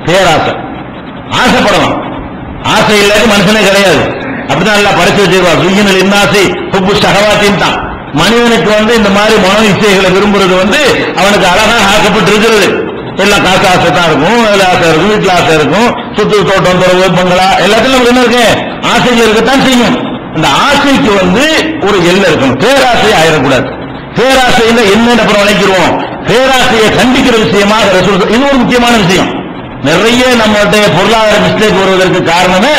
பேராசை ஆசைப்படலாம் ஆசை இல்லாத மனுஷனே கிடையாது அப்படிதான் எல்லாம் படைச்சு வச்சிருவா சுயினல் இன்னாசி ஹுப்பு சகவாத்தின் தான் மனிதனுக்கு வந்து இந்த மாதிரி மனோ இச்சைகளை விரும்புறது வந்து அவனுக்கு அழகாக ஆக்கப்பட்டு இருக்கிறது எல்லாம் காசு ஆசை தான் இருக்கும் வேலை ஆசை இருக்கும் வீட்டுல ஆசை இருக்கும் சுத்து தோட்டம் துறவு பங்களா எல்லாத்துலயும் நமக்கு என்ன இருக்கு ஆசைகள் இருக்கத்தான் செய்யும் இந்த ஆசைக்கு வந்து ஒரு எல்லை இருக்கணும் பேராசை ஆயிடக்கூடாது பேராசையில என்ன அப்புறம் வளைக்கிறோம் பேராசையை கண்டிக்கிற விஷயமாக ரசூல் சொல்~ இது ஒரு முக்கியமான விஷயம் நிறைய நம்மளுடைய பொருளாதார மிஸ்டேக் வருவதற்கு காரணமே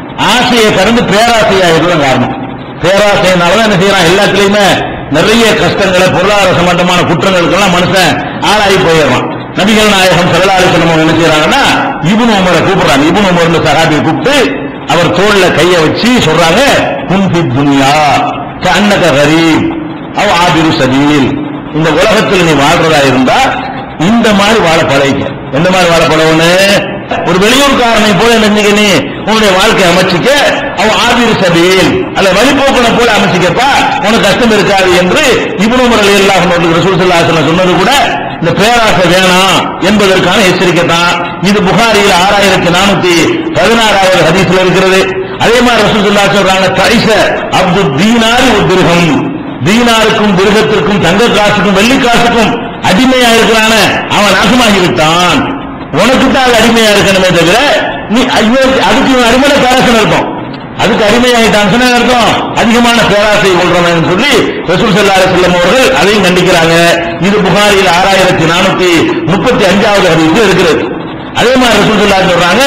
ஆசையை கடந்து பேராசையாகிறதும் காரணம் பேராசையினாலதான் என்ன செய்யறான் எல்லாத்துலயுமே நிறைய கஷ்டங்களை பொருளாதார சம்பந்தமான குற்றங்களுக்கெல்லாம் மனுஷன் ஆளாகி போயிடுறான் நபிகள் நாயகம் சல்லாலி செல்லம் என்ன செய்யறாங்கன்னா இபுன் உமரை கூப்பிடுறாங்க இபுன் உமர் சகாபியை கூப்பிட்டு அவர் தோல்ல கைய வச்சு சொல்றாங்க குன்பி துனியா அன்னக கரீப் அவ ஆபிரு சபீல் இந்த உலகத்தில் நீ வாழ்றதா இருந்தா இந்த மாதிரி வாழ பழகிக்க எந்த மாதிரி வாழ பழகணும் ஒரு வெளியூர்காரனை போல நினைச்சுக்க நீ உன்னுடைய வாழ்க்கை அமைச்சிக்க அவன் ஆபிரு சபீல் அல்ல வழிபோக்கனை போல அமைச்சிக்கப்பா உனக்கு கஷ்டம் இருக்காது என்று இப்னு உமர் ரலியல்லாஹு அன்ஹு ரசூல் ஸல்லல்லாஹு அலைஹி வஸல்லம் சொன்னது கூட இந்த பேராசை வேணாம் என்பதற்கான எச்சரிக்கை தான் இது புகாரியில் ஆறாயிரத்தி நானூத்தி பதினாறாவது ஹதீஸ்ல இருக்கிறது அதே மாதிரி ரசூல் ஸல்லல்லாஹு சொல்றாங்க தைச அப்து தீனாரி ஒரு திருகம் தீனாருக்கும் திருகத்திற்கும் தங்க காசுக்கும் வெள்ளி காசுக்கும் அடிமையா இருக்கிறான அவன் நாசமாகி விட்டான் உனக்கு தான் அது அடிமையா இருக்கணுமே தவிர நீ ஐயோ அதுக்கு இவன் அடிமையில பேராசை இருக்கும் அதுக்கு அடிமையாயிட்டான் சொன்ன அர்த்தம் அதிகமான பேராசை கொள்றவன் சொல்லி ரசூல் ஸல்லல்லாஹு அலைஹி வஸல்லம் அவர்கள் அதையும் கண்டிக்கிறாங்க இது புகாரில் ஆறாயிரத்தி நானூத்தி முப்பத்தி அஞ்சாவது ஹதீஸ் இருக்கிறது அதே மாதிரி ரசூல் ஸல்லல்லாஹு அலைஹி சொல்றாங்க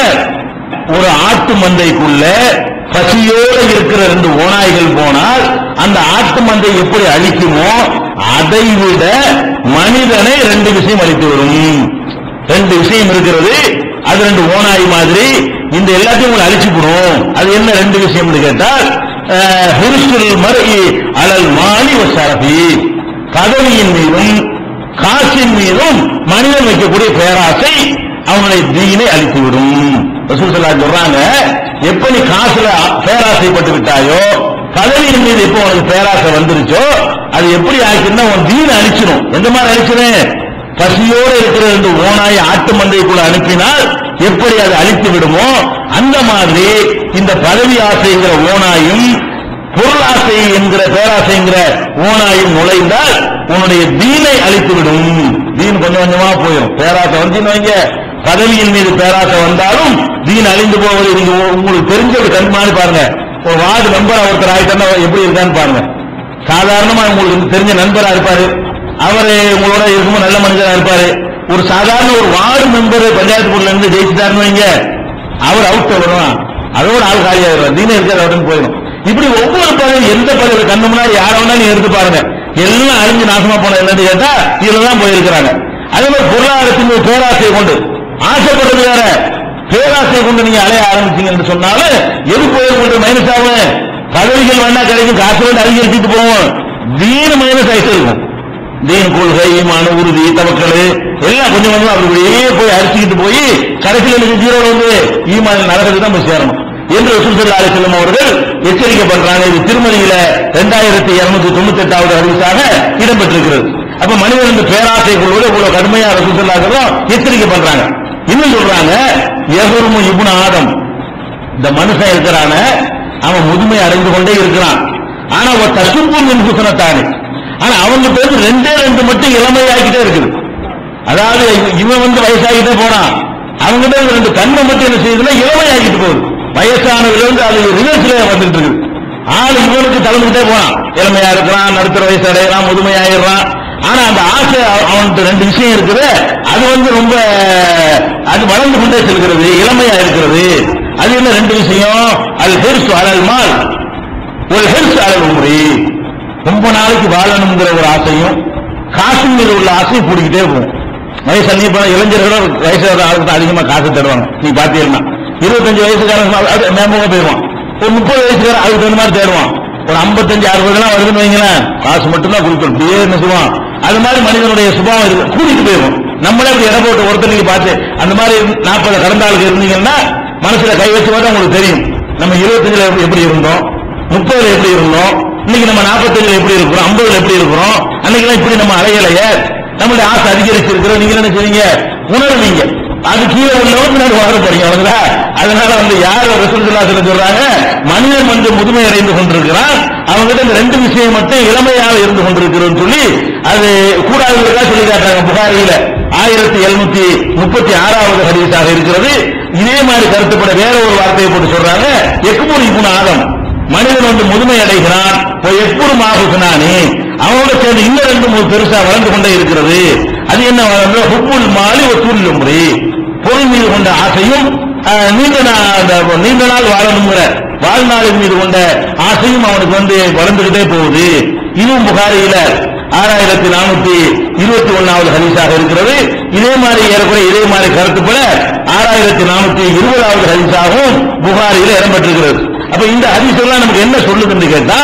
ஒரு ஆட்டு மந்தைக்குள்ள பசியோட இருக்கிற ரெண்டு ஓநாய்கள் போனால் அந்த ஆட்டு மந்தை எப்படி அழிக்குமோ அதை விட மனிதனை ரெண்டு விஷயம் அழித்து வரும் ரெண்டு விஷயம் இருக்கிறது அது ரெண்டு ஓநாய் மாதிரி இந்த எல்லாத்தையும் உங்களை அழிச்சுவிடும் அது என்ன ரெண்டு விஷயம்னு கேட்டால் அஹ், ஹிருசுல் மர்இ அலல் மாலி வசரபி பதவியின் மீதும் காசின் மீதும் மனிதன் வைக்கக்கூடிய பேராசை அவனுடைய தீனை அழித்துவிடும் ரசூல் ஸல்லல்லாஹு அலைஹி சொல்றாங்க எப்ப நீ காசுல பேராசைப்பட்டு விட்டாயோ பதவியின் மீது எப்போ உனக்கு பேராசை வந்துருச்சோ அது எப்படி ஆச்சுன்னா உன் தீனை அழிச்சிடும் எந்த மாதிரி அழிச்சிடும் பசியோடு இருக்கிற இந்த ஓனாய் ஆட்டு மந்தைக்குள்ள அனுப்பினால் எப்படி அது அழித்து விடுமோ அந்த மாதிரி இந்த பதவி ஆசைங்கிற ஓனாயும் பொருளாசை என்கிற பேராசைங்கிற ஓனாயும் நுழைந்தால் உன்னுடைய தீனை அழித்து விடும் தீன் கொஞ்சம் கொஞ்சமா போயிடும் பேராசை வந்துன்னு வைங்க பதவியின் மீது பேராசை வந்தாலும் தீன் அழிந்து போவது நீங்க உ- உங்களுக்கு தெரிஞ்ச ஒரு கண்மானி பாருங்க ஒரு வார்டு மெம்பர் ஒருத்தர் ஆயிட்டா எப்படி இருக்கான்னு பாருங்க சாதாரணமா உங்களுக்கு தெரிஞ்ச நண்பரா இருப்பாரு அவரு உங்களோட இருக்கும்போது நல்ல மனிதரா இருப்பாரு ஒரு சாதாரண ஒரு வார்டு மெம்பர் பஞ்சாயத்து போர்டுல இருந்து ஜெயிச்சுட்டாருன்னு வைங்க அவர் அவுட் வருவான் அதோட ஆள் காலியாயிரும் தீன இருக்கிற அப்படின்னு போயிடும் இப்படி ஒவ்வொரு பதவி எந்த பதவி கண்ணு முன்னாடி யார வேணா நீங்க எடுத்து பாருங்க எல்லாம் அழிஞ்சு நாசமா போன என்னன்னு கேட்டா இதுலதான் போயிருக்கிறாங்க அதே மாதிரி பொருளாதாரத்தின் மீது பேராசையை கொண்டு ஆசைப்படுறது வேற பேராசையை கொண்டு நீங்க அலைய ஆரம்பிச்சீங்கன்னு சொன்னாலும் எது போயிருக்கின்ற மைனஸ் ஆகும் பதவிகள் வேணா கிடைக்கும் காசு வேண்ட அதிகரிச்சுட்டு போவோம் தீன மைனஸ் ஆயிட்டு இருக்கும் தீன் கொள்கை ஈமான உறுதி தவக்கல் எல்லாம் கொஞ்சம் கொஞ்சம் அப்படியே போய் அரிச்சுக்கிட்டு போய் கடைசியில் எனக்கு ஜீரோல வந்து ஈமான நரகத்துக்கு தான் போய் சேரணும் என்று ரசூல் ஸல்லல்லாஹு அலைஹி வஸல்லம் அவர்கள் எச்சரிக்கை பண்றாங்க இது திருமதியில ரெண்டாயிரத்தி இருநூத்தி தொண்ணூத்தி எட்டாவது ஹதீஸாக இடம்பெற்றிருக்கிறது அப்ப மனிதன் இந்த பேராசை கொள்வது இவ்வளவு கடுமையா ரசூல் ஸல்லல்லாஹு அலைஹி வஸல்லம் எச்சரிக்கை பண்றாங்க இன்னும் சொல்றாங்க யஹ்ருமு இப்னு ஆதம் இந்த மனுஷன் இருக்கிறான அவன் முதுமை அடைந்து கொண்டே இருக்கிறான் ஆனா ஒரு தசுப்பும் மின்குசனத்தானே ஆனா அவங்கிட்ட இருந்து ரெண்டே ரெண்டு மட்டும் இளமையாகிட்டே இருக்குது அதாவது இவன் வந்து வயசாகிட்டே போனான் அவங்கிட்ட இருந்து ரெண்டு கண்ணை மட்டும் என்ன செய்யுதுன்னா இளமையாகிட்டு போகுது வயசானதுல இருந்து அது ரிவர்ஸ்ல வந்துட்டு இருக்குது ஆள் இவனுக்கு தளர்ந்துட்டே போனான் இளமையா இருக்கிறான் நடுத்தர வயசு அடைகிறான் முதுமையாயிடுறான் ஆனா அந்த ஆசை அவ- அவன்கிட்ட ரெண்டு விஷயம் இருக்குது அது வந்து ரொம்ப அது வளர்ந்து கொண்டே செல்கிறது இளமையா இருக்கிறது அது என்ன ரெண்டு விஷயம் அது ஹெர்ஸ் அலல் மால் ஒரு ஹெல்ஸ் அலல் உமரி ரொம்ப நாளைக்கு வாழணுங்கிற ஒரு ஆசையும் காசு மீது உள்ள ஆசையும் கூடிக்கிட்டே போகும் வயசு நீ இப்ப இளைஞர்களோட வயசு ஆளுக்கு தான் அதிகமா காசு தருவாங்க நீ பாத்தீங்கன்னா இருபத்தஞ்சு வயசுக்காரன் அது மேம்பக போயிடுவான் ஒரு முப்பது வயசுக்காரன் அதுக்கு தகுந்த மாதிரி தேடுவான் ஒரு ஐம்பத்தஞ்சு அறுபதுலாம் வருதுன்னு வைங்களேன் காசு மட்டும்தான் கொடுக்கணும் இப்படியே என்ன சொல்லுவான் அது மாதிரி மனிதனுடைய சுபாவம் இருக்கு கூட்டிட்டு போயிடும் நம்மளே இப்படி இடம் போட்டு ஒருத்தர் நீங்க பார்த்து அந்த மாதிரி நாற்பது கடந்த ஆளுக்கு இருந்தீங்கன்னா மனசுல கை வச்சு பார்த்தா உங்களுக்கு தெரியும் நம்ம இருபத்தஞ்சுல எப்படி- எப்படி இருந்தோம் முப்பதுல எப்படி இருந்தோம் இன்னைக்கு நம்ம நாற்பத்தஞ்சுல எப்படி இருக்கிறோம் ஐம்பதுல எப்படி இருக்கிறோம் அன்னைக்கெல்லாம் இப்படி நம்ம அலையலைய நம்மளுடைய ஆசை அதிகரிச்சு இருக்கிறோம் நீங்க என்ன செய்வீங்க உணர்வீங்க அது கீழே உள்ளவங்க பின்னாடி வாழ போறீங்க அவங்களா அதனால வந்து யார் ரசூலுல்லாஹி சொல்றாங்க மனிதன் வந்து முதுமை அடைந்து கொண்டிருக்கிறான் அவங்ககிட்ட இந்த ரெண்டு விஷயம் மட்டும் இளமையாக இருந்து கொண்டிருக்கிறோம்னு சொல்லி அது கூடாதுங்கிறதா சொல்லி காட்டுறாங்க புகாரியில ஆயிரத்தி எழுநூத்தி முப்பத்தி ஆறாவது ஹதீஸாக இருக்கிறது இதே மாதிரி கருத்துப்பட வேற ஒரு வார்த்தையை போட்டு சொல்றாங்க எக்குமுடி குண ஆதம் மனிதன் வந்து முதுமை அடைகிறான் எப்பூரும் ஆகுனானே அவனோட சேர்ந்து இன்னும் ரெண்டு மூணு பெருசா வளர்ந்து கொண்டே இருக்கிறது அது என்ன வளர்ந்து ஹுப்புல் மாலி ஒரு சூழ்நிலை முறை பொருள் மீது கொண்ட ஆசையும் அஹ், நீண்ட நா- அந்த நீண்ட நாள் வாழணுங்கிற வாழ்நாளின் மீது கொண்ட ஆசையும் அவனுக்கு வந்து வளர்ந்துகிட்டே போகுது இதுவும் புகாரியில ஆறாயிரத்தி நானூத்தி இருபத்தி ஒன்னாவது ஹதீஸாக இருக்கிறது இதே மாதிரி ஏறக்குறைய இதே மாதிரி கருத்துப்பட ஆறாயிரத்தி நானூத்தி இருபதாவது ஹதீஸாகவும் புகாரியில இடம்பெற்றிருக்கிறது அப்ப இந்த ஹதீஸ் எல்லாம் நமக்கு என்ன சொல்லுதுன்னு கேட்டா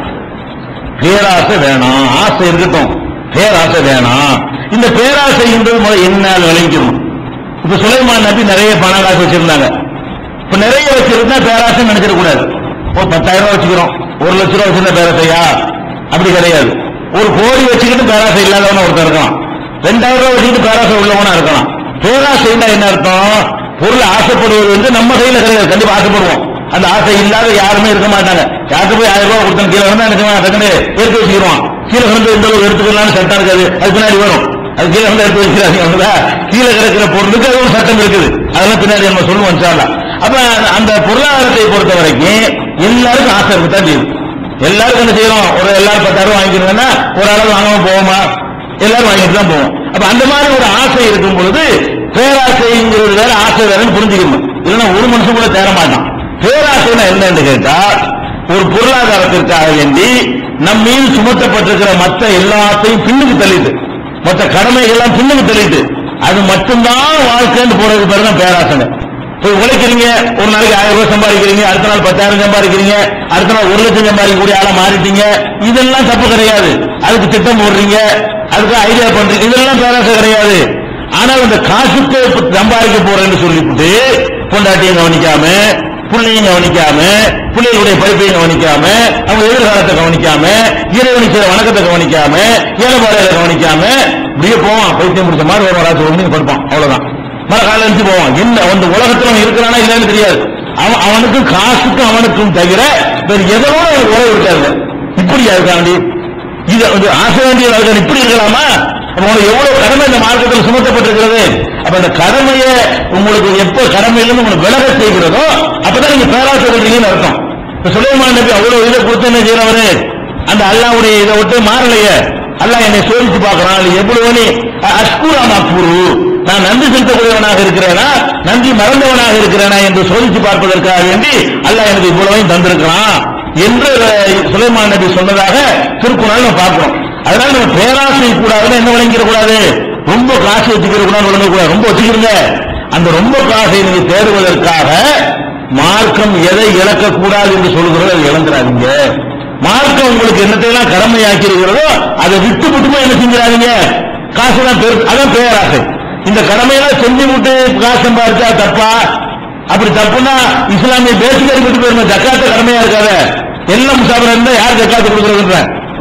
பேராசை வேணாம் ஆசை இருக்கட்டும் பேராசை வேணாம் இந்த பேராசை என்பது முதல்ல என்ன விளைக்கணும் இப்ப சுலைமான் நபி நிறைய பண காசு வச்சிருந்தாங்க இப்ப நிறைய வச்சிருந்தா பேராசை நினைச்சிட கூடாது ஒரு பத்தாயிரம் ரூபாய் வச்சுக்கிறோம் ஒரு லட்ச ரூபாய் வச்சிருந்தா பேராசையா அப்படி கிடையாது ஒரு கோடி வச்சுக்கிட்டு பேராசை இல்லாதவன ஒருத்தன் இருக்கான் ரெண்டாயிரம் ரூபாய் வச்சுக்கிட்டு பேராசை உள்ளவனா இருக்கலாம் பேராசைன்னா என்ன அர்த்தம் பொருள் ஆசைப்படுவது வந்து நம்ம கையில கிடையாது கண்டிப்பா ஆசைப்படுவோம் அந்த ஆசை இல்லாத யாருமே இருக்க மாட்டாங்க யாருக்கு போய் ஆயிரம் ரூபாய் கொடுத்தா கீழே வந்து எனக்கு டக்குனு எடுத்து வச்சுக்கிறோம் கீழே வந்து இந்த அளவுக்கு எடுத்துக்கலாம்னு சட்டம் இருக்காது அது பின்னாடி வரும் அது கீழே வந்து எடுத்து வச்சுக்கிறாங்க அவங்கள கீழே கிடக்கிற பொருளுக்கு அது ஒரு சட்டம் இருக்குது அதெல்லாம் பின்னாடி நம்ம சொல்லுவோம் இன்ஷால்லா அப்ப அந்த பொருளாதாரத்தை பொறுத்த வரைக்கும் எல்லாருக்கும் ஆசை இருக்குதான் செய்யுது எல்லாருக்கும் என்ன செய்யறோம் ஒரு எல்லாரும் பத்தாயிரம் வாங்கிக்கிறோம்னா ஒரு அளவு வாங்காம போவோமா எல்லாரும் வாங்கிட்டு தான் போவோம் அப்ப அந்த மாதிரி ஒரு ஆசை இருக்கும் பொழுது பேராசைங்கிறது வேற ஆசை வேறன்னு புரிஞ்சுக்கணும் இல்லைன்னா ஒரு மனுஷன் கூட தேர மாட்டான் பேராசைன்னா என்னன்னு கேட்டா ஒரு பொருளாதாரத்திற்காக வேண்டி நம் மீது சுமத்தப்பட்டிருக்கிற மற்ற எல்லாத்தையும் பின்னுக்கு தள்ளிட்டு மற்ற கடமைகள் எல்லாம் பின்னுக்கு தள்ளிட்டு அது மட்டும்தான் வாழ்க்கைன்னு போறது பேர் தான் பேராசனை போய் உழைக்கிறீங்க ஒரு நாளைக்கு ஆயிரம் ரூபாய் சம்பாதிக்கிறீங்க அடுத்த நாள் பத்தாயிரம் சம்பாதிக்கிறீங்க அடுத்த நாள் ஒரு லட்சம் சம்பாதிக்கக்கூடிய ஆளா மாறிட்டீங்க இதெல்லாம் தப்பு கிடையாது அதுக்கு திட்டம் போடுறீங்க அதுக்கு ஐடியா பண்றீங்க இதெல்லாம் பேராசை கிடையாது ஆனால் இந்த காசுக்கு சம்பாதிக்க போறேன்னு சொல்லிவிட்டு பொண்டாட்டியும் கவனிக்காம பிள்ளையும் கவனிக்காம பிள்ளைகளுடைய படிப்பையும் கவனிக்காம அவங்க எதிர்காலத்தை கவனிக்காம இறைவனி செய்த வணக்கத்தை கவனிக்காம ஏழைப்பாளையில கவனிக்காம இப்படியே போவான் பைத்தியம் முடிச்ச மாதிரி ஒரு ராத்திரி ஒரு மணிக்கு படுப்பான் அவ்வளவுதான் மர காலம் எழுந்து போவான் என்ன அந்த உலகத்துல அவன் இருக்கிறானா இல்லைன்னு தெரியாது அவன் அவனுக்கும் காசுக்கும் அவனுக்கும் தவிர வேறு எதனோ ஒரு உறவு இருக்காது இப்படி அதுக்காண்டி இது வந்து ஆசை வேண்டிய வாழ்க்கை இப்படி இருக்கலாமா அப்ப உங்களுக்கு எவ்வளவு கடமை இந்த மார்க்கத்தில் சுமத்தப்பட்டிருக்கிறது அப்ப அந்த கடமையை உங்களுக்கு எப்ப கடமையிலிருந்து உங்களுக்கு விலக செய்கிறதோ அப்பதான் நீங்க பேராசை கொள்றீங்கன்னு அர்த்தம் இப்ப சுலைமான் நபி அவ்வளவு இதை கொடுத்து என்ன செய்யறவரு அந்த அல்லாவுடைய இதை விட்டு மாறலையே அல்லாஹ் என்னை சோதிச்சு பார்க்கறான் அது எவ்வளவு நீ அஷ்குரா மக்புரு நான் நன்றி செலுத்தக்கூடியவனாக இருக்கிறேனா நன்றி மறந்தவனாக இருக்கிறேனா என்று சோதித்து பார்ப்பதற்காக வேண்டி அல்லாஹ் எனக்கு இவ்வளவையும் தந்திருக்கிறான் என்று அஹ், சுலைமான் நபி சொன்னதாக திருக்குறள் நம்ம பார்க்கிறோம் அதனால நம்ம பேராசை கூடாதுன்னு என்ன விளங்கிட கூடாது ரொம்ப காசு வச்சுக்கிற கூடாது விளங்க கூடாது ரொம்ப வச்சுக்கிறீங்க அந்த ரொம்ப காசை நீங்க தேடுவதற்காக மார்க்கம் எதை இழக்கக்கூடாது என்று சொல்கிறதோ அதை இழந்துடாதீங்க மார்க்கம் உங்களுக்கு என்னத்தையெல்லாம் கடமையாக்கி இருக்கிறதோ அதை விட்டு விட்டுமா என்ன செஞ்சிடாதீங்க காசு தான் பெரு அதான் பேராசை இந்த கடமையெல்லாம் செஞ்சு விட்டு காசு சம்பாதிச்சா தப்பா அப்படி தப்புன்னா இஸ்லாமிய பேசிக் விட்டு போயிருந்த ஜக்காத்த கடமையா இருக்காத எல்லாம் முசாபரா இருந்தா யார் ஜக்காத்து கொடுக்கறதுன்ற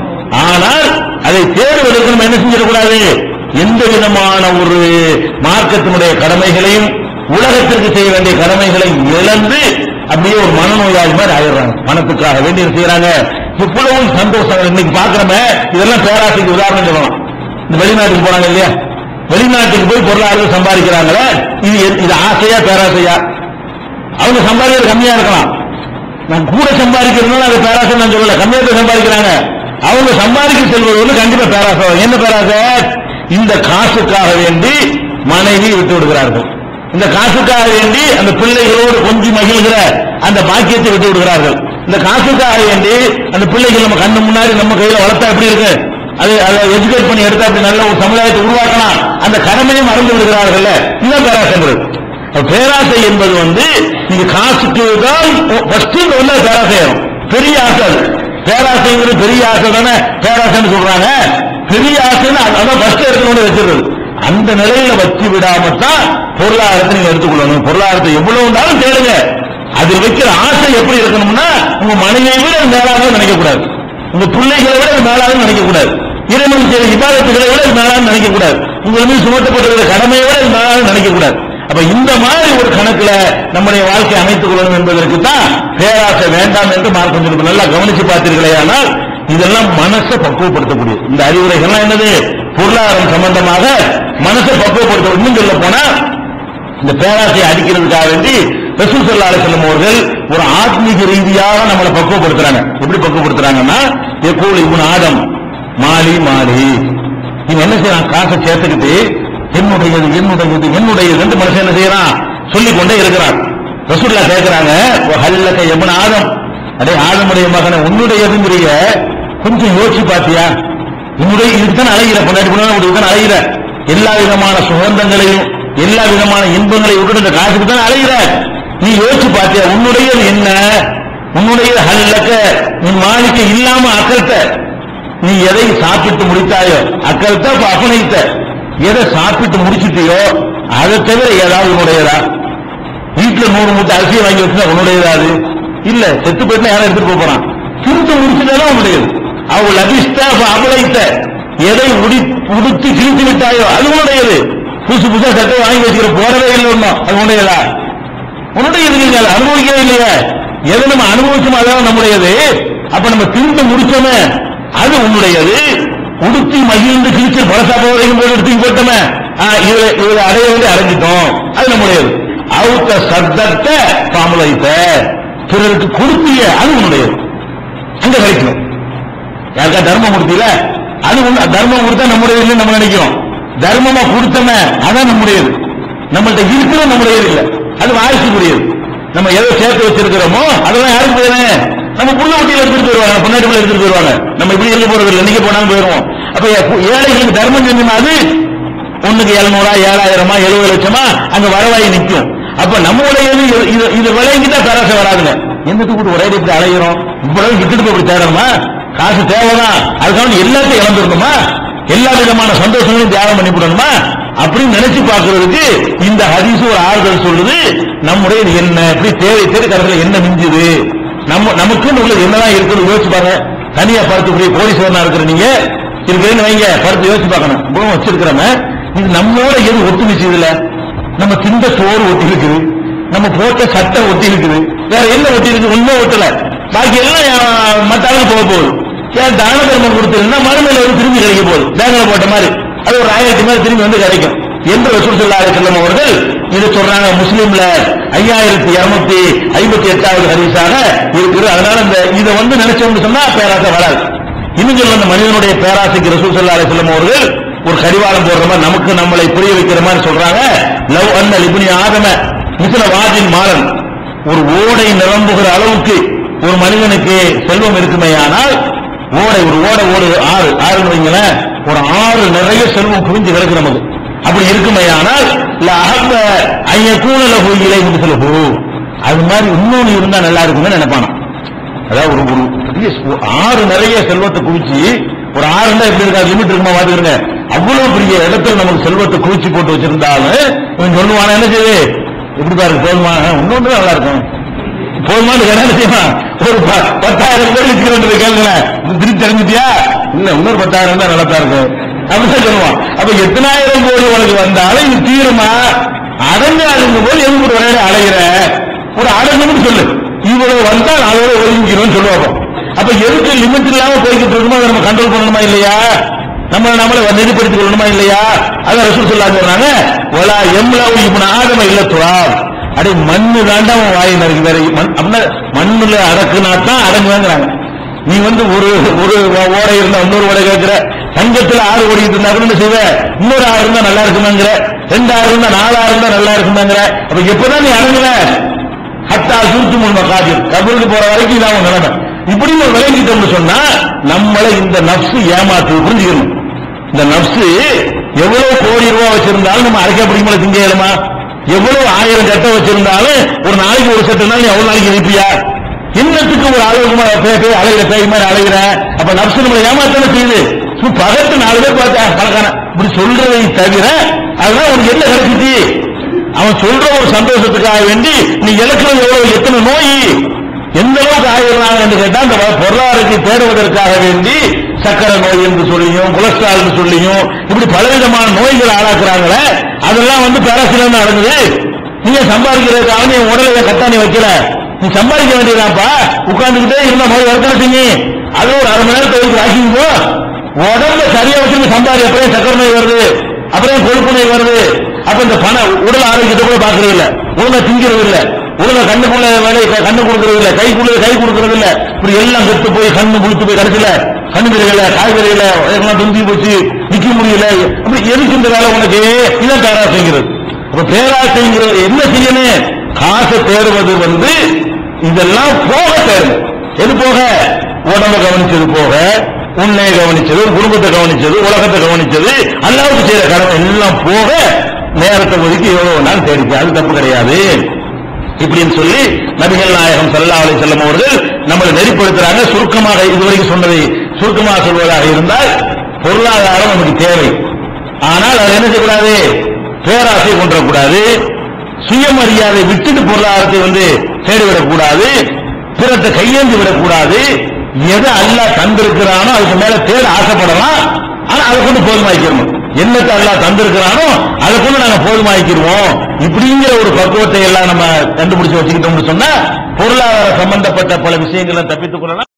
ஆனால் அதை தேடுவதற்கு நம்ம என்ன செஞ்சிடக்கூடாது எந்த விதமான ஒரு மார்க்கத்தினுடைய கடமைகளையும் உலகத்திற்கு செய்ய வேண்டிய கடமைகளையும் இழந்து அப்படியே ஒரு மனநோயாளி மாதிரி ஆயிடுறாங்க பணத்துக்காக வேண்டி என்ன செய்யறாங்க இவ்வளவு சந்தோஷம் இன்னைக்கு பாக்குறோமே இதெல்லாம் பேராசைக்கு உதாரணம் சொல்லலாம் இந்த வெளிநாட்டுக்கு போறாங்க இல்லையா வெளிநாட்டுக்கு போய் பொருளாதாரம் சம்பாதிக்கிறாங்களே இது எ- இது ஆசையா பேராசையா அவங்க சம்பாதிக்கிறது கம்மியா இருக்கலாம் நான் கூட சம்பாதிக்கிறதுனால அது பேராசை நான் சொல்லல கம்மியா தான் சம்பாதிக்கிறாங்க அவங்க சம்பாதிக்க செல்வது வந்து கண்டிப்பா பேராசை வரும். என்ன பேராசை இந்த காசுக்காக வேண்டி மனைவி விட்டு விடுகிறார்கள் இந்த காசுக்காக வேண்டி அந்த பிள்ளைகளோடு கொஞ்சம் மகிழ்கிற அந்த பாக்கியத்தை விட்டு விடுகிறார்கள் இந்த காசுக்காக வேண்டி அந்த பிள்ளைகள் நம்ம கண்ணு முன்னாடி நம்ம கையில வளர்த்தா எப்படி இருக்கு அது அதை எஜுகேட் பண்ணி எடுத்தா அப்படி நல்ல ஒரு சமுதாயத்தை உருவாக்கலாம் அந்த கடமையை மறந்து விடுகிறார்கள் இதுதான் பேராசைங்கிறது அப்ப பேராசை என்பது வந்து நீங்க காசுக்கு தான் ஃபர்ஸ்ட் வந்து பேராசை ஏறும் பெரிய ஆசை அது பேராசைங்கிறது பெரிய ஆசை தானே பேராசைன்னு சொல்றாங்க பெரிய ஆசைன்னு அது- அதான் ஃபர்ஸ்ட் எடுக்கணும்னு வச்சிருந்தது அந்த நிலையில வச்சு விடாம தான் பொருளாதாரத்தை நீங்க எடுத்துக்கொள்ளணும் பொருளாதாரத்தை எவ்வளவு இருந்தாலும் தேடுங்க அதில் வைக்கிற ஆசை எப்படி இருக்கணும்னா உங்க மனைவியை விட அது மேலாக நினைக்க கூடாது உங்க பிள்ளைகளை விட அது மேலாக நினைக்க கூடாது இறைவன் செய்த இபாதத்துகளை விட அது மேலாக நினைக்க கூடாது உங்கள் மீது சுமத்தப்பட்டிருக்கிற கடமையை விட அது மேலாக நினைக்க கூடாது அப்ப இந்த மாதிரி ஒரு கணக்குல நம்முடைய வாழ்க்கை அமைத்துக் கொள்ளணும் என்பதற்கு தான் பேராசை வேண்டாம் என்று மார்க்கம் சொல்லுது நல்லா கவனிச்சு பார்த்தீர்களே ஆனால் இதெல்லாம் மனசை பக்குவப்படுத்தக்கூடிய இந்த அறிவுரைகள்லாம் என்னது பொருளாதாரம் சம்பந்தமாக மனசை பக்குவப்படுத்த இன்னும் சொல்ல போனா இந்த பேராசையை அடிக்கிறதுக்காக வேண்டி ரசூல் ஸல்லல்லாஹு அலைஹி வஸல்லம் அவர்கள் ஒரு ஆத்மீக ரீதியாக நம்மளை பக்குவப்படுத்துறாங்க எப்படி பக்குவப்படுத்துறாங்கன்னா எக்கூல் இவன் ஆதம் மாலி மாலி இவன் என்ன செய்யறான் காசை சேர்த்துக்கிட்டு என்னுடையது என்னுடையது என்னுடையது என்று மனுஷன் என்ன செய்யறான் சொல்லிக் கொண்டே இருக்கிறான் ரசூல்லா கேட்கிறாங்க ஹல்லக்க எவன் ஆதம் அடே ஆதமுடைய மகனை உன்னுடையதுங்கிறிய கொஞ்சம் யோசிச்சு பாத்தியா உன்னுடைய இதுக்கு தான் அழகிற பொண்டாட்டி பொண்ணு தான் அழகிற எல்லா விதமான சுகந்தங்களையும் எல்லா விதமான இன்பங்களையும் விட்டுட்டு இந்த காசுக்கு தான் அழகிற நீ யோசிச்சு பாத்தியா உன்னுடையது என்ன உன்னுடைய ஹல்லக்க உன் மாலிக்க இல்லாம அக்கல்ட்ட நீ எதை சாப்பிட்டு முடித்தாயோ அக்கல்ட்ட அப்ப அபனைத்த எதை சாப்பிட்டு முடிச்சிட்டியோ அதை தவிர ஏதாவது உன்னுடையதா வீட்டுல நூறு மூட்டை அரிசியை வாங்கி வச்சுனா உன்னுடையதா அது இல்ல செத்து போயிட்டு யாரும் எடுத்துட்டு போப் போறான் திருத்த முடிச்சுதான் உன்னுடையது அவள் அபிஷ்ட அபலைத்த எதை உடி உடுத்தி கிழித்து விட்டாயோ அது உன்னுடையது புதுசு புதுசா சட்டை வாங்கி வச்சுக்கிற போறவே இல்லை ஒண்ணும் அது உன்னுடையதா உன்னுடையது நீங்க அதை அனுபவிக்கவே இல்லையே எதை நம்ம அனுபவிச்சோமோ அதான் நம்முடையது அப்ப நம்ம திரும்ப முடிச்சோமே அது உன்னுடையது உடுத்தி மகிழ்ந்து கிழிச்சு பழசா போவதையும் போய் எடுத்து போட்டோமே ஆ, இதுல இதுல அடைய வந்து அடைஞ்சிட்டோம் அது நம்முடையது அவுத்த சத்தத்தை பாமுலைத்த பிறருக்கு கொடுத்திய அது உன்னுடையது அங்க கிடைக்கணும் யாருக்கா தர்மம் கொடுத்தீல அது உண்மை- தர்மம் கொடுத்தா நம்முடையது நம்ம நினைக்கிறோம் தர்மமா கொடுத்தமே அதான் நம்முடையது நம்மள்ட்ட இருக்கிற நம்முடையது இல்ல அது வாரிசுக்குரியது நம்ம எதை சேர்த்து வச்சிருக்கிறோமோ அதெல்லாம் யாருக்கு போயிடுறேன் நம்ம புள்ள வட்டியில எடுத்துட்டு போயிருவாங்க பொன்னாடி பிள்ளை எடுத்துட்டு போயிருவாங்க நம்ம இப்படி இருக்க போறது இல்லை இன்னைக்கு போனாலும் போயிருவோம் அப்ப ஏ- ஏழைகளுக்கு தர்மம் செஞ்சோம்னா அது ஒண்ணுக்கு எழுநூறா ஏழாயிரமா எழுபது லட்சமா அங்க வரவாய் நிற்கும் அப்ப நம்மளுடையது இது- இது இது விளையிட்டா பேராசை வராதுங்க எந்தத்துக்கு கூட ஒரே இப்படி அலைகிறோம் இவ்வளவு விட்டுட்டு போய் இப்படி தேடணுமா காசு தேவைதான் அதுக்காக எல்லாத்தையும் இழந்துடணுமா எல்லா விதமான சந்தோஷங்களையும் தியாகம் பண்ணிவிடணுமா அப்படின்னு நினைச்சு பார்க்கிறதுக்கு இந்த ஹதீஸ் ஒரு ஆறுதல் சொல்லுது நம்முடைய என்ன இப்படி தேவை தேடி கடைசியில் என்ன மிஞ்சுது நம்ம நமக்குன்னு உள்ளது என்னதான் இருக்குன்னு யோசிச்சு பாருங்க தனியா படுத்து கோடீஸ்வரனா இருக்கிற நீங்க இருக்கிறேன்னு வைங்க படுத்து யோசிச்சு பார்க்கணும் இப்போ வச்சிருக்கிறோமே இது நம்மோட எது ஒத்துமிச்சு இதுல நம்ம திண்ட சோறு ஒட்டி இருக்குது நம்ம போட்ட சட்டை ஒட்டி இருக்குது வேற என்ன ஒட்டி இருக்கு ஒண்ணும் ஒட்டல பாக்கி எல்லாம் அஹ், மத்த ஆளுக்கு போக போகுது ஏன் தான தர்மம் கொடுத்திருந்தா மறுமையில வந்து திரும்பி கிடைக்க போகுது பேங்க்ல போட்ட மாதிரி அது ஒரு ஆயிரத்தி மேல திரும்பி வந்து கிடைக்கும் என்று ரசூல் ஸல்லல்லாஹு அலைஹி வஸல்லம் அவர்கள் இது சொல்றாங்க முஸ்லீம்ல ஐயாயிரத்தி இருநூத்தி ஐம்பத்தி எட்டாவது ஹரிசாக இருக்குது அதனால இந்த இதை வந்து நினைச்சோம்னு சொன்னா பேராசை வராது இன்னும் சொல்ல அந்த மனிதனுடைய பேராசைக்கு ரசூல் ஸல்லல்லாஹு அலைஹி வஸல்லம் அவர்கள் ஒரு கடிவாளம் போடுற மாதிரி நமக்கு நம்மளை புரிய வைக்கிற மாதிரி சொல்றாங்க லவ் அன்ன லிபுனி ஆதம மிசில வாஜின் மாறன் ஒரு ஓடை நிரம்புகிற அளவுக்கு ஒரு மனிதனுக்கு செல்வம் இருக்குமேயானால் ஓடை ஒரு ஓடை ஓடு ஆறு ஆறுன்னு வைங்களேன் ஒரு ஆறு நிறைய செல்வம் குவிஞ்சு கிடக்கு நமக்கு அப்படி இருக்குமேயானால் இல்ல அகப்ப ஐய கூணல இலை மிசிலகு அது மாதிரி இன்னொன்னு இருந்தா நல்லா இருக்குமே நினைப்பானா அதாவது ஒரு ஒரு பெரிய ஸ்பூ- ஆறு நிறைய செல்வத்தை குவிச்சு ஒரு ஆறு இருந்தா எப்படி இருக்கா லிமிட் இருக்குமா பாத்துக்கிறங்க அவ்வளவு பெரிய இடத்துல நமக்கு செல்வத்தை குவிச்சு போட்டு வச்சிருந்தாலும் இவன் சொல்லுவானா என்ன செய்யுது எப்படி பாருங்க போதுமா இன்னொன்று நல்லா இருக்கும் போதுமான்னு கேட்டா என்ன செய்வான் ஒரு ப- பத்தாயிரம் பேர் விற்கிறோம் கேளுங்களேன் திருப்பி தெரிஞ்சுட்டியா இல்ல இன்னொரு பத்தாயிரம் தான் நல்லா தான் இருக்கும் அப்படிதான் சொல்லுவான் அப்ப எத்தனாயிரம் கோடி உனக்கு வந்தாலும் இது தீருமா அடங்கு அடங்கும் போது எதுக்கு ஒரு வேலை அலைகிற ஒரு அடங்குன்னு சொல்லு இவ்வளவு வந்தால் அதோட ஒதுங்கிக்கணும்னு சொல்லுவாங்க அப்ப எதுக்கு லிமிட் இல்லாம போய்கிட்டு இருக்குமோ அதை நம்ம கண்ட்ரோல் பண்ணணுமா இல்லையா நம்ம நம்மளை நெறிப்படுத்திக் கொள்ளணுமா இல்லையா அதான் ரசூல் சொல்லா சொல்றாங்க ஒலா எம்லவு இப்ப ஆகம இல்ல துறாம் அடே மண்ணு தாண்டா உன் வாய் நறுக்கு வேற மண் அப்படின்னா மண்ணுல அடக்குனா தான் அடங்குவாங்கிறாங்க நீ வந்து ஒரு ஒரு ஓடை இருந்தா இன்னொரு ஓடை கேட்கிற தங்கத்துல ஆறு ஓடிட்டு இருந்தா கூட என்ன செய்வ இன்னொரு ஆறு இருந்தா நல்லா இருக்குமாங்கிற ரெண்டு ஆறு இருந்தா நாலு ஆறு இருந்தா நல்லா இருக்குமாங்கிற அப்ப எப்பதான் நீ அடங்குற ஹத்தா சூத்து முன் மகாஜர் கபருக்கு போற வரைக்கும் இதான் உன் நிலைமை இப்படி ஒரு விளங்கிட்டோம்னு சொன்னா நம்மளை இந்த நப்சு ஏமாத்து புரிஞ்சுக்கணும் இந்த நப்சு எவ்வளவு கோடி ரூபாய் வச்சிருந்தாலும் நம்ம அரைக்க பிடிக்கல திங்க இயலுமா எவ்வளவு ஆயிரம் கட்டை வச்சிருந்தாலும் ஒரு நாளைக்கு ஒரு சட்டை நீ அவ்வளவு நாளைக்கு இருப்பியா இன்னத்துக்கு ஒரு அளவுக்கு பே பே அலைகிற பேய் மாதிரி அலைகிற அப்ப நப்சு நம்மளை ஏமாத்தானே செய்யுது சும்மா பகத்து நாலு பேர் பார்த்தா பழக்கான இப்படி சொல்றதை தவிர அதுதான் உனக்கு என்ன கிடைச்சிச்சு அவன் சொல்ற ஒரு சந்தோஷத்துக்காக வேண்டி நீ இழக்கிறது எவ்வளவு எத்தனை நோய் எந்த அளவுக்கு ஆயிடுறாங்க என்று கேட்டா அந்த பொருளாதாரத்தை தேடுவதற்காக வேண்டி சக்கரை நோய் என்று சொல்லியும் கொலஸ்ட்ரால் என்று சொல்லியும் இப்படி பலவிதமான நோய்கள் ஆளாக்குறாங்களே அதெல்லாம் வந்து பேராசிரியர் நடக்குது நீங்க சம்பாதிக்கிறதுக்காக நீ உடலை கட்டாணி வைக்கல நீ சம்பாதிக்க வேண்டியதாப்பா உட்கார்ந்துகிட்டே இருந்த நோய் வரத்தானீங்க அது ஒரு அரை மணி நேரத்தை வைத்து ஆக்கிங்கோ உடம்ப சரியா வச்சுட்டு சம்பாதி அப்புறம் சக்கரை நோய் வருது அப்புறம் கொழுப்பு நோய் வருது அப்ப இந்த பண உடல் ஆரோக்கியத்தை கூட பாக்குறது இல்ல ஒழுங்கா திங்கிறது இல்ல ஒழுங்கா கண்ணுக்குள்ள வேலை கண்ணு கொடுக்கறது இல்ல கைக்குள்ள கை கொடுக்கறது இல்ல இப்படி எல்லாம் கெட்டு போய் கண்ணு முழுத்து போய் கடைசியில கண்ணு தெரியல காய் தெரியல எல்லாம் துந்தி போச்சு நிக்க முடியல அப்படி எதுக்கு இந்த வேலை உனக்கு இதான் பேராசைங்கிறது அப்ப பேராசைங்கிறது என்ன செய்யணும் காசை தேடுவது வந்து இதெல்லாம் போக தேடும் எது போக உடம்ப கவனிச்சது போக உன்னை கவனிச்சது உன் குடும்பத்தை கவனிச்சது உலகத்தை கவனிச்சது அல்லாவுக்கு செய்யற கடமை எல்லாம் போக நேரத்தை ஒதுக்கி எவ்வளவு நாள் தேடிச்சு அது தப்பு கிடையாது இப்படின்னு சொல்லி நபிகள் நாயகம் ஸல்லல்லாஹு அலைஹி வஸல்லம் அவர்கள் நம்மளை நெறிப்படுத்துறாங்க சுருக்கமாக இதுவரைக்கும் சொன்னதை சுருக்கமாக சொல்வதாக இருந்தால் பொருளாதாரம் நமக்கு தேவை ஆனால் அது என்ன செய்யக்கூடாது பேராசை கொண்டக்கூடாது சுயமரியாதை விட்டுட்டு பொருளாதாரத்தை வந்து தேடிவிடக்கூடாது பிறத்தை கையேந்தி விடக்கூடாது எதை அல்லாஹ் தந்திருக்கிறானோ அதுக்கு மேல தேட ஆசைப்படலாம் ஆனா அதை கொண்டு போதுமாக்கிடணும் என்னத்தை அல்லாஹ் தந்திருக்கிறானோ அதை கொண்டு நாங்க போதுமாக்கிடுவோம் இப்படிங்கிற ஒரு பக்குவத்தை எல்லாம் நம்ம கண்டுபிடிச்சு வச்சுக்கிட்டோம்னு சொன்னா பொருளாதார சம்பந்தப்பட்ட பல விஷயங்களை தப்பித்துக் கொள்ளலாம்